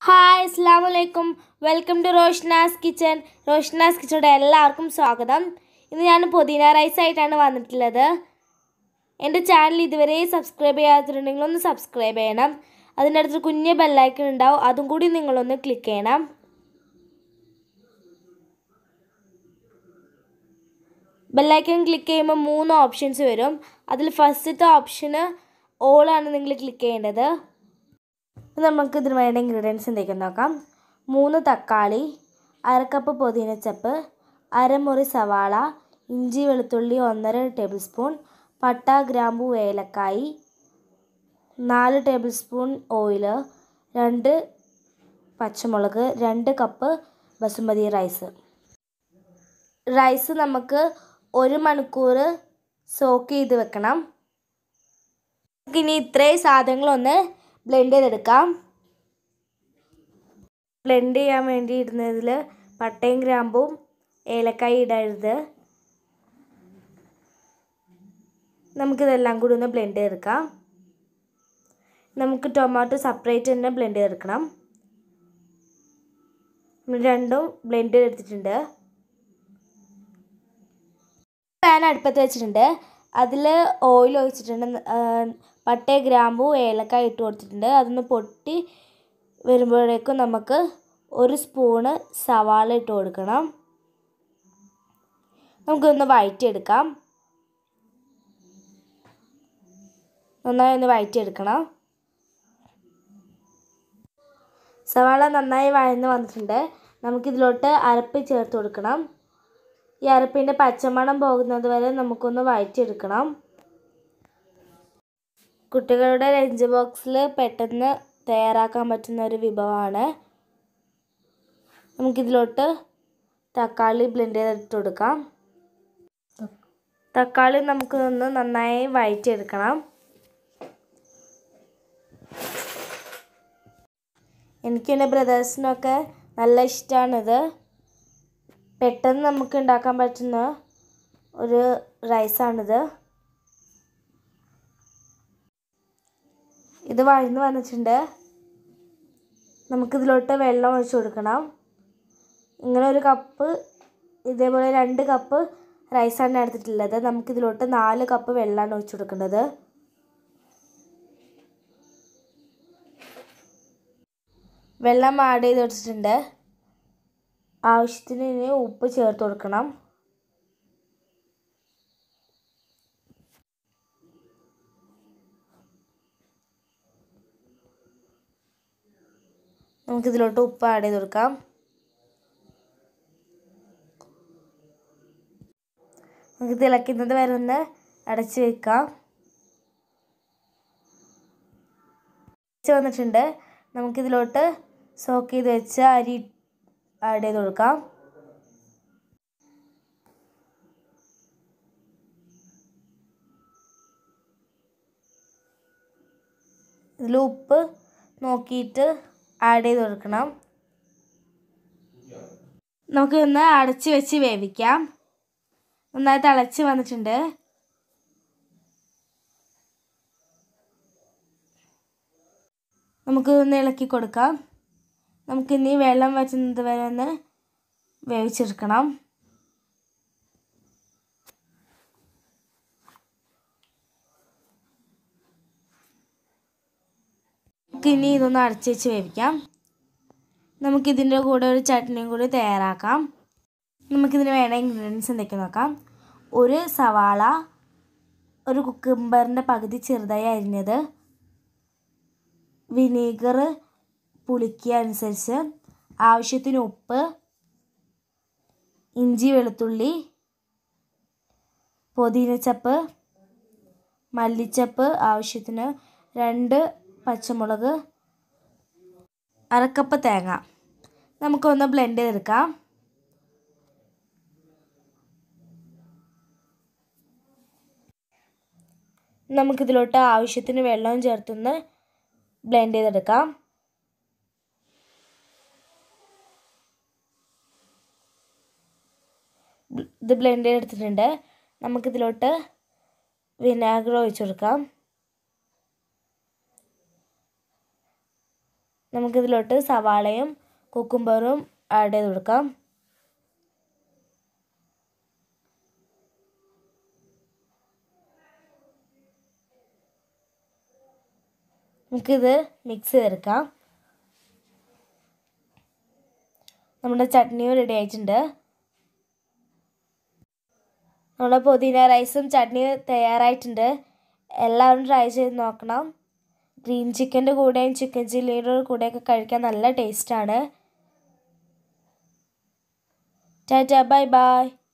hi അസ്സാം വലൈക്കും welcome to Roshna's kitchen Roshna's കിച്ചണോടെ എല്ലാവർക്കും സ്വാഗതം ഇന്ന് ഞാൻ പുതിന റൈസ് ആയിട്ടാണ് വന്നിട്ടുള്ളത് എൻ്റെ ചാനൽ ഇതുവരെ സബ്സ്ക്രൈബ് ചെയ്യാത്തിട്ടുണ്ടെങ്കിൽ ഒന്ന് സബ്സ്ക്രൈബ് ചെയ്യണം അതിൻ്റെ അടുത്ത് കുഞ്ഞ് ബെല്ലൈക്കൺ ഉണ്ടാവും അതും കൂടി നിങ്ങളൊന്ന് ക്ലിക്ക് ചെയ്യണം ബെല്ലൈക്കൺ ക്ലിക്ക് ചെയ്യുമ്പോൾ മൂന്ന് ഓപ്ഷൻസ് വരും അതിൽ ഫസ്റ്റത്തെ ഓപ്ഷന് ഓളാണ് നിങ്ങൾ ക്ലിക്ക് ചെയ്യേണ്ടത് നമുക്ക് ഇതിന് വേണ്ട ഇൻഗ്രീഡിയൻസ് എന്തൊക്കെയെന്ന് നോക്കാം മൂന്ന് തക്കാളി അര കപ്പ് പുതിനച്ചപ്പ് അരമുറി സവാള ഇഞ്ചി വെളുത്തുള്ളി ഒന്നര ടേബിൾ സ്പൂൺ പട്ട ഗ്രാമ്പു ഏലക്കായി നാല് ടേബിൾ സ്പൂൺ ഓയിൽ രണ്ട് പച്ചമുളക് രണ്ട് കപ്പ് ബസുമതി റൈസ് റൈസ് നമുക്ക് ഒരു മണിക്കൂർ സോക്ക് ചെയ്ത് വെക്കണം ഇനി ഇത്രയും സാധനങ്ങളൊന്ന് ബ്ലെൻഡ് ചെയ്തെടുക്കാം ബ്ലെൻഡ് ചെയ്യാൻ വേണ്ടി ഇടുന്നതിൽ പട്ടയും ഗ്രാമ്പും ഏലക്കായി ഇടരുത് നമുക്കിതെല്ലാം കൂടി ഒന്ന് ബ്ലെൻഡ് ചെയ്തെടുക്കാം നമുക്ക് ടൊമാറ്റോ സെപ്പറേറ്റ് തന്നെ ബ്ലെൻഡ് ചെയ്തെടുക്കണം രണ്ടും ബ്ലെൻഡ് ചെയ്തെടുത്തിട്ടുണ്ട് പാൻ അടുപ്പത്ത് വെച്ചിട്ടുണ്ട് അതിൽ ഓയിൽ ഒഴിച്ചിട്ടുണ്ട് പട്ട ഗ്രാമ്പു ഏലക്കായ ഇട്ട് കൊടുത്തിട്ടുണ്ട് അതൊന്ന് പൊട്ടി വരുമ്പോഴേക്കും നമുക്ക് ഒരു സ്പൂണ് സവാള ഇട്ട് കൊടുക്കണം നമുക്കൊന്ന് വഴറ്റിയെടുക്കാം നന്നായി ഒന്ന് വഴറ്റിയെടുക്കണം സവാള നന്നായി വഴന്ന് വന്നിട്ടുണ്ട് നമുക്കിതിലോട്ട് അരപ്പ് ചേർത്ത് കൊടുക്കണം ഈ അരപ്പിൻ്റെ പച്ചമണം പോകുന്നത് വരെ നമുക്കൊന്ന് വഴറ്റിയെടുക്കണം കുട്ടികളുടെ ലഞ്ച് ബോക്സിൽ പെട്ടെന്ന് തയ്യാറാക്കാൻ പറ്റുന്ന ഒരു വിഭവമാണ് നമുക്കിതിലോട്ട് തക്കാളി ബ്ലെൻഡ് ചെയ്തിട്ട് കൊടുക്കാം തക്കാളി നമുക്ക് ഒന്ന് നന്നായി വഴറ്റിയെടുക്കണം എനിക്ക് എൻ്റെ ബ്രദേഴ്സിനൊക്കെ നല്ല ഇഷ്ടമാണിത് പെട്ടെന്ന് നമുക്ക് ഉണ്ടാക്കാൻ പറ്റുന്ന ഒരു റൈസാണിത് ഇത് വഴന്ന് വന്നിട്ടുണ്ട് നമുക്കിതിലോട്ട് വെള്ളം ഒഴിച്ച് കൊടുക്കണം ഇങ്ങനെ ഒരു കപ്പ് ഇതേപോലെ രണ്ട് കപ്പ് റൈസാണ് എടുത്തിട്ടുള്ളത് നമുക്കിതിലോട്ട് നാല് കപ്പ് വെള്ളമാണ് ഒഴിച്ച് കൊടുക്കേണ്ടത് വെള്ളം ആഡ് ചെയ്ത് വെച്ചിട്ടുണ്ട് ആവശ്യത്തിന് ഇനി ഉപ്പ് ചേർത്ത് കൊടുക്കണം നമുക്കിതിലോട്ട് ഉപ്പ് ആഡ് ചെയ്ത് കൊടുക്കാം നമുക്ക് തിളയ്ക്കുന്നത് വരെ ഒന്ന് അടച്ച് വെക്കാം വന്നിട്ടുണ്ട് നമുക്കിതിലോട്ട് സോക്ക് ചെയ്ത് വെച്ച അരി ആഡ് ചെയ്ത് കൊടുക്കാം ഇതിൽ ഉപ്പ് നോക്കിയിട്ട് ആഡ് ചെയ്ത് കൊടുക്കണം നമുക്ക് ഒന്ന് അടച്ച് വെച്ച് വേവിക്കാം നന്നായി തിളച്ച് വന്നിട്ടുണ്ട് നമുക്ക് ഒന്ന് ഇളക്കി കൊടുക്കാം നമുക്കിനി വെള്ളം വറ്റുന്നത് വരെ ഒന്ന് വേവിച്ചെടുക്കണം നമുക്കിനി ഇതൊന്ന് അടച്ച് വെച്ച് വേവിക്കാം നമുക്കിതിൻ്റെ കൂടെ ഒരു ചട്നിയും കൂടി തയ്യാറാക്കാം നമുക്കിതിന് വേണ്ട ഇൻഗ്രീഡിയൻസ് എന്തൊക്കെ നോക്കാം ഒരു സവാള ഒരു കുക്കുംബറിൻ്റെ പകുതി ചെറുതായി അരിഞ്ഞത് വിനീഗർ പുളിക്കുക അനുസരിച്ച് ആവശ്യത്തിന് ഉപ്പ് ഇഞ്ചി വെളുത്തുള്ളി പുതിനച്ചപ്പ് മല്ലിച്ചപ്പ് ആവശ്യത്തിന് രണ്ട് പച്ചമുളക് അരക്കപ്പ് തേങ്ങ നമുക്കൊന്ന് ബ്ലെൻഡ് ചെയ്തെടുക്കാം നമുക്കിതിലോട്ട് ആവശ്യത്തിന് വെള്ളവും ചേർത്തൊന്ന് ബ്ലെൻഡ് ചെയ്തെടുക്കാം ഇത് ബ്ലെൻഡ് ചെയ്തെടുത്തിട്ടുണ്ട് നമുക്കിതിലോട്ട് വിനാഗിരി ഒഴിച്ചു കൊടുക്കാം നമുക്കിതിലോട്ട് സവാളയും കുക്കുംബറും ആഡ് ചെയ്ത് കൊടുക്കാം നമുക്കിത് മിക്സ് ചെയ്തെടുക്കാം നമ്മുടെ ചട്നിയും റെഡി ആയിട്ടുണ്ട് നമ്മുടെ പുതിന റൈസും ചട്നിയും തയ്യാറായിട്ടുണ്ട് എല്ലാവരും ട്രൈ ചെയ്ത് നോക്കണം ഗ്രീൻ ചിക്കൻ്റെ കൂടെയും ചിക്കൻ ചില്ലിയുടെ കൂടെയൊക്കെ കഴിക്കാൻ നല്ല ടേസ്റ്റാണ് ടാറ്റ ബൈ ബൈ